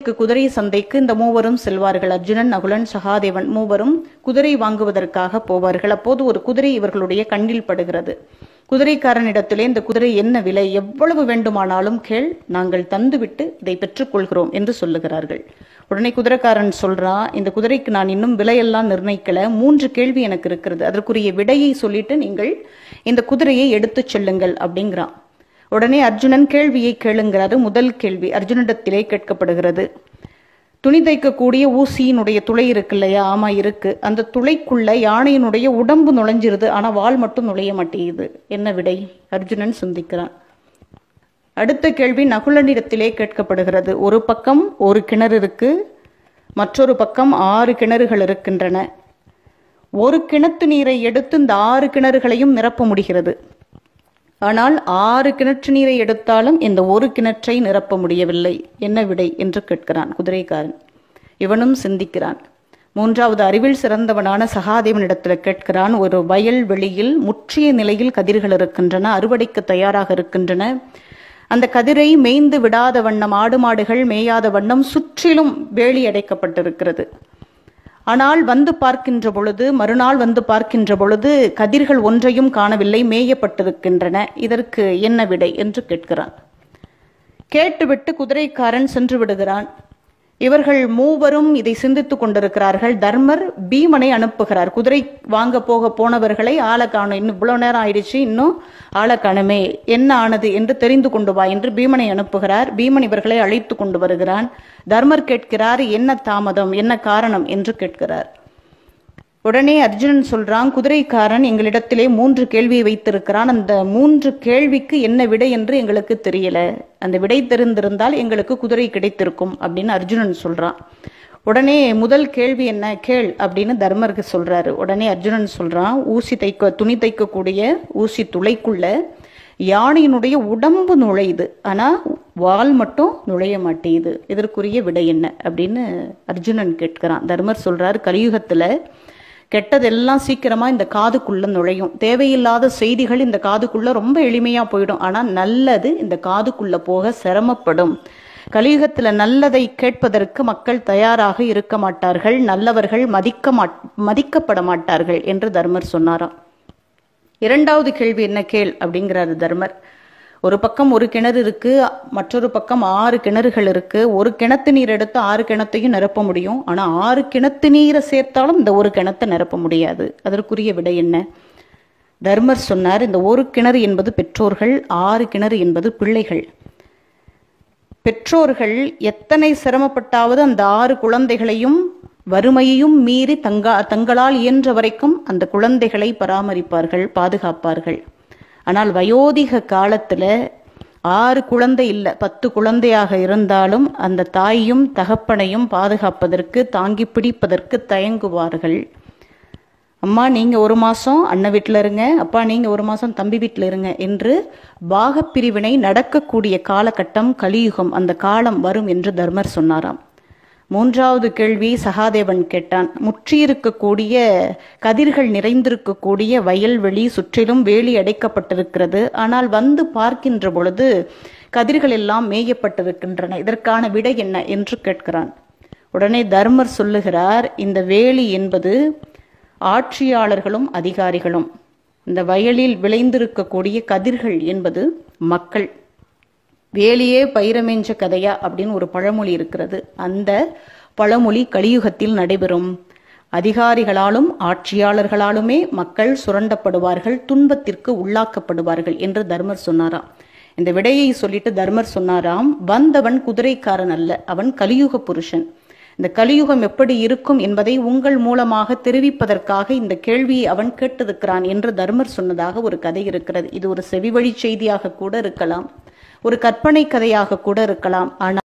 குதிரை சந்தைக்கு இந்த மூவரும் செல்வார்கள் அர்ஜுனன் நகுலன் சகாதேவன் மூவரும் குதிரை வாங்குவதற்காக போவார்கள் அப்போது ஒரு குதிரை இவர்களுடைய கண்ணில் படுகிறது குதிரைக்காரனிடத்திலே இந்த குதிரை என்ன விலை எவ்வளவு வேண்டுமானாலும் கேள் நாங்கள் தந்துவிட்டு இதை பெற்றுக்கொள்கிறோம் என்று சொல்லுகிறார்கள் உடனே குதிரைக்காரன் சொல்றான் இந்த குதிரைக்கு நான் இன்னும் விலையெல்லாம் நிர்ணயிக்கல மூன்று கேள்வி எனக்கு இருக்கிறது அதற்குரிய விடையை சொல்லிட்டு நீங்கள் இந்த குதிரையை எடுத்துச் செல்லுங்கள் அப்படிங்கிறான் உடனே அர்ஜுனன் கேள்வியை கேளுங்கிறாரு முதல் கேள்வி அர்ஜுனிடத்திலே கேட்கப்படுகிறது துணி தைக்கக்கூடிய ஊசியினுடைய துளை இருக்கு இல்லையா ஆமா இருக்கு அந்த துளைக்குள்ள யானையினுடைய உடம்பு நுழைஞ்சிருது ஆனா வால் மட்டும் நுழைய மாட்டேங்குது என்ன விடை அர்ஜுனன் சிந்திக்கிறான் அடுத்த கேள்வி நகுலனிடத்திலே கேட்கப்படுகிறது ஒரு பக்கம் ஒரு கிணறு இருக்கு மற்றொரு பக்கம் ஆறு கிணறுகள் இருக்கின்றன ஒரு கிணத்து நீரை எடுத்து இந்த ஆறு கிணறுகளையும் நிரப்ப முடிகிறது ஆனால் ஆறு கிணற்று நீரை எடுத்தாலும் இந்த ஒரு கிணற்றை நிரப்ப முடியவில்லை என்ன விடை என்று கேட்கிறான் குதிரைக்காரன் இவனும் சிந்திக்கிறான் மூன்றாவது அறிவில் சிறந்தவனான சகாதேவனிடத்தில் கேட்கிறான் ஒரு வயல் வெளியில் முற்றிய நிலையில் கதிர்கள் இருக்கின்றன அறுவடைக்கு தயாராக இருக்கின்றன அந்த கதிரை மேய்ந்து விடாத வண்ணம் ஆடு மாடுகள் மேயாத வண்ணம் சுற்றிலும் வேலி அடைக்கப்பட்டிருக்கிறது ஆனால் வந்து பார்க்கின்ற பொழுது மறுநாள் வந்து பார்க்கின்ற பொழுது கதிர்கள் ஒன்றையும் காணவில்லை மேயப்பட்டிருக்கின்றன இதற்கு என்ன விடை என்று கேட்கிறான் கேட்டுவிட்டு குதிரைக்காரன் சென்று விடுகிறான் இவர்கள் மூவரும் இதை சிந்தித்துக் கொண்டிருக்கிறார்கள் தர்மர் பீமனை அனுப்புகிறார் குதிரை வாங்க போக போனவர்களை ஆளை காணும் இன்னும் இவ்வளவு நேரம் ஆயிடுச்சு இன்னும் ஆளை காணுமே என்ன ஆனது என்று தெரிந்து கொண்டு வா என்று பீமனை அனுப்புகிறார் பீமன் இவர்களை அழைத்து கொண்டு வருகிறான் தர்மர் கேட்கிறார் என்ன தாமதம் என்ன காரணம் என்று கேட்கிறார் உடனே அர்ஜுனன் சொல்றான் குதிரைக்காரன் எங்களிடத்திலே மூன்று கேள்வியை வைத்திருக்கிறான் அந்த மூன்று கேள்விக்கு என்ன விடை என்று எங்களுக்கு தெரியல அந்த விடை தெரிந்திருந்தால் எங்களுக்கு குதிரை கிடைத்திருக்கும் அப்படின்னு அர்ஜுனன் சொல்றான் உடனே முதல் கேள்வி என்ன கேள் அப்படின்னு தர்மருக்கு சொல்றாரு உடனே அர்ஜுனன் சொல்றான் ஊசி தைக்க துணி தைக்கக்கூடிய ஊசி துளைக்குள்ள யானையினுடைய உடம்பு நுழையுது ஆனா வால் மட்டும் நுழைய மாட்டேங்குது இதற்குரிய விடை என்ன அப்படின்னு அர்ஜுனன் கேட்கிறான் தர்மர் சொல்றாரு கலியுகத்துல கெட்டதெல்லாம் சீக்கிரமா இந்த காதுக்குள்ள நுழையும் தேவையில்லாத செய்திகள் இந்த காதுக்குள்ள ரொம்ப எளிமையா போயிடும் ஆனா நல்லது இந்த காதுக்குள்ள போக சிரமப்படும் கலியுகத்துல நல்லதை கேட்பதற்கு மக்கள் தயாராக இருக்க மாட்டார்கள் நல்லவர்கள் மதிக்க மாட் மதிக்கப்பட மாட்டார்கள் என்று தர்மர் சொன்னாராம் இரண்டாவது கேள்வி என்ன கேள் அப்படிங்கிறாரு தர்மர் ஒரு பக்கம் ஒரு கிணறு இருக்கு மற்றொரு பக்கம் ஆறு கிணறுகள் இருக்கு ஒரு கிணத்து நீர் எடுத்து ஆறு கிணத்தையும் நிரப்ப முடியும் ஆனா ஆறு கிணத்து நீரை சேர்த்தாலும் இந்த ஒரு கிணத்தை நிரப்ப முடியாது அதற்குரிய விடை என்ன தர்மர் சொன்னார் இந்த ஒரு கிணறு என்பது பெற்றோர்கள் ஆறு கிணறு என்பது பிள்ளைகள் பெற்றோர்கள் எத்தனை சிரமப்பட்டாவது அந்த ஆறு குழந்தைகளையும் வறுமையையும் மீறி தங்கா தங்களால் இயன்ற வரைக்கும் அந்த குழந்தைகளை பராமரிப்பார்கள் பாதுகாப்பார்கள் ஆனால் வயோதிக காலத்துல ஆறு குழந்தை இல்லை பத்து குழந்தையாக இருந்தாலும் அந்த தாயையும் தகப்பனையும் பாதுகாப்பதற்கு தாங்கி பிடிப்பதற்கு தயங்குவார்கள் அம்மா நீங்க ஒரு மாசம் அண்ணன் வீட்டில் இருங்க அப்பா நீங்க ஒரு மாசம் தம்பி வீட்டில் இருங்க என்று பாகப்பிரிவினை நடக்கக்கூடிய காலகட்டம் கலியுகம் அந்த காலம் வரும் என்று தர்மர் சொன்னாராம் மூன்றாவது கேள்வி சகாதேவன் கேட்டான் முற்றியிருக்கக்கூடிய கதிர்கள் நிறைந்திருக்கக்கூடிய வயல்வெளி சுற்றிலும் வேலி அடைக்கப்பட்டிருக்கிறது ஆனால் வந்து பார்க்கின்ற பொழுது கதிர்கள் எல்லாம் மேயப்பட்டிருக்கின்றன இதற்கான விடை என்ன என்று கேட்கிறான் உடனே தர்மர் சொல்லுகிறார் இந்த வேலி என்பது ஆட்சியாளர்களும் அதிகாரிகளும் இந்த வயலில் விளைந்திருக்கக்கூடிய கதிர்கள் என்பது மக்கள் வேலியே பயிரமேஞ்ச கதையா அப்படின்னு ஒரு பழமொழி இருக்கிறது அந்த பழமொழி கலியுகத்தில் நடைபெறும் அதிகாரிகளாலும் ஆட்சியாளர்களாலுமே மக்கள் சுரண்டப்படுவார்கள் துன்பத்திற்கு உள்ளாக்கப்படுவார்கள் என்று தர்மர் சொன்னாராம் இந்த விடையை சொல்லிட்டு தர்மர் சொன்னாராம் வந்தவன் குதிரைக்காரன் அல்ல அவன் கலியுக புருஷன் இந்த கலியுகம் எப்படி இருக்கும் என்பதை உங்கள் மூலமாக தெரிவிப்பதற்காக இந்த கேள்வியை அவன் கேட்டிருக்கிறான் என்று தர்மர் சொன்னதாக ஒரு கதை இருக்கிறது இது ஒரு செவிவழி செய்தியாக கூட இருக்கலாம் ஒரு கற்பனை கதையாக கூட இருக்கலாம் ஆனால்